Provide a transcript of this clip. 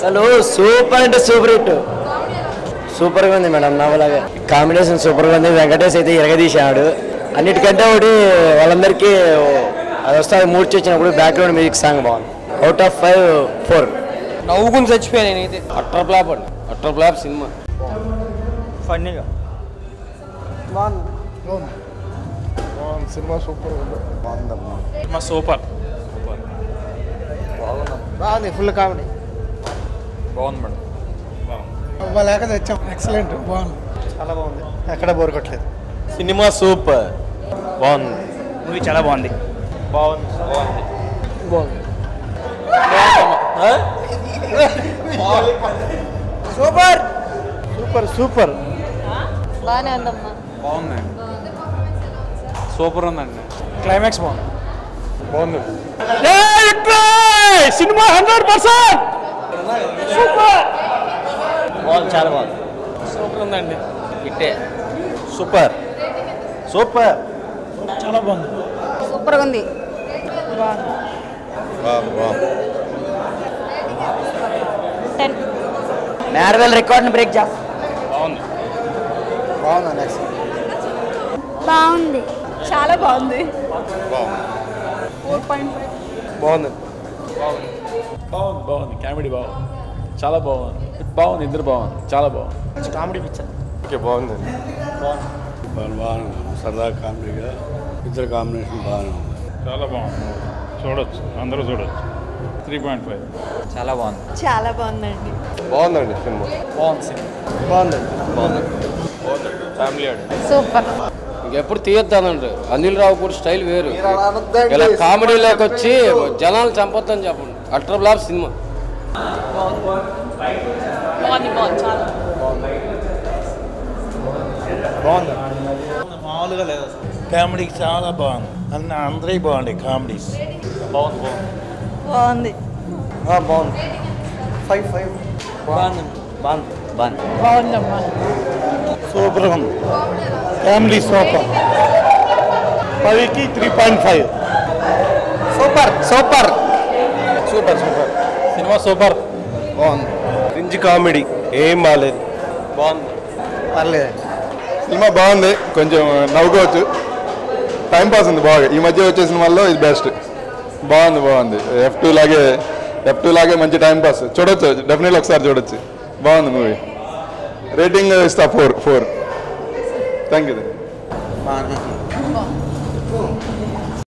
అసలు సూపర్ అంటే super hit super గా ఉంది మేడం నవలాగా కాంబినేషన్ సూపర్ గా ఉంది వెంకటేష్ అయితే ఎరగదీశాడు అన్నిటికంటే ఒకటి వాళ్ళందరికీ అది వస్తుంది మూడ్చి వచ్చినప్పుడు బ్యాక్గ్రౌండ్ మ్యూజిక్ సాంగ్ బాగుంది అవుట్ ఆఫ్ ఫైవ్ ఫోర్ నవ్వుకుని చచ్చిపోయాను నేనైతే అట్టర్ ఫ్లాప్ అండి అట్టర్ ఫ్లాప్ సినిమా ఫన్నీగా సినిమా సూపర్ మా సూపర్ బాగుంది ఫుల్ కామెడీ బాగుంది మేడం లేక తెచ్చాం ఎక్సలెంట్ బాగుంది చాలా బాగుంది ఎక్కడ బోర్ కొట్టలేదు సినిమా సూపర్ బాగుంది మూవీ చాలా బాగుంది బాగుంది బాగుంది సూపర్ సూపర్ సూపర్ బాగానే ఉందమ్మా బాగుందండి సూపర్ ఉందండి క్లైమాక్స్ బాగుంది బాగుంది సినిమా హండ్రెడ్ పర్సెంట్ బాగుంది చాలా బాగుంది సూపర్ ఉందండి ఇట్టే సూపర్ సూపర్ చాలా బాగుంది సూపర్గా ఉంది టెన్ నేర్వెల్ రికార్డ్ని బ్రేక్ చేస్తా బాగుంది బాగుంది ఎక్సలెంట్ బాగుంది చాలా బాగుంది ఫోర్ పాయింట్ ఫైవ్ బాగుంది బాగుంది బాగుంది కామెడీ బాగుంది చాలా బాగుంది బాగుంది ఇద్దరు బాగుంది చాలా బాగుంది కామెడీ పిక్చర్ ఓకే బాగుందండి బాగుంది సరదా కామెడీగా ఇద్దరు కాంబినేషన్ బాగానే ఉంది చాలా బాగుంది చూడొచ్చు అందరూ చూడొచ్చు త్రీ పాయింట్ ఫైవ్ చాలా బాగుంది చాలా బాగుందండి బాగుందండి సినిమా బాగుంది సినిమా బాగుంది ఫ్యామిలీ ఆడి సూపర్ ఇంకెప్పుడు తీయొద్దానండి అనిల్ రావు కూడా స్టైల్ వేరు ఇలా కామెడీలోకి వచ్చి జనాలు చంపొద్దని చెప్పండి అట్టర్ బ్లాప్ సినిమా బాగుంది బాగుంది చాలా బాగుంది మామూలుగా లేదు కామెడీకి చాలా బాగుంది అన్ని అందరికీ బాగుంది కామెడీస్ బాగుంది బాగుంది బాగుంది బాగుంది ఫైవ్ ఫైవ్ బాగుంది బాగుంది బాగుంది బాగుందమ్మా సూపర్ ఉంది ఫ్యామిలీ సూపర్ పదికి three point five super super super super cinema super బాగుంది క్రింజ్ కామెడీ ఏం బాగాలేదు బాగుంది పర్లేదు సినిమా బాగుంది కొంచెం నవ్వుకోవచ్చు టైం పాస్ ఉంది బాగా ఈ మధ్య వచ్చే సినిమాల్లో ఇది బెస్ట్ బాగుంది బాగుంది ఎఫ్ టూ లాగే ఎఫ్ టూ లాగే మంచి టైం పాస్ చూడొచ్చు డెఫినెట్లీ ఒకసారి చూడొచ్చు బాగుంది మూవీ రేటింగ్ ఇస్తా ఫోర్ ఫోర్ థ్యాంక్ యూ బాగుంది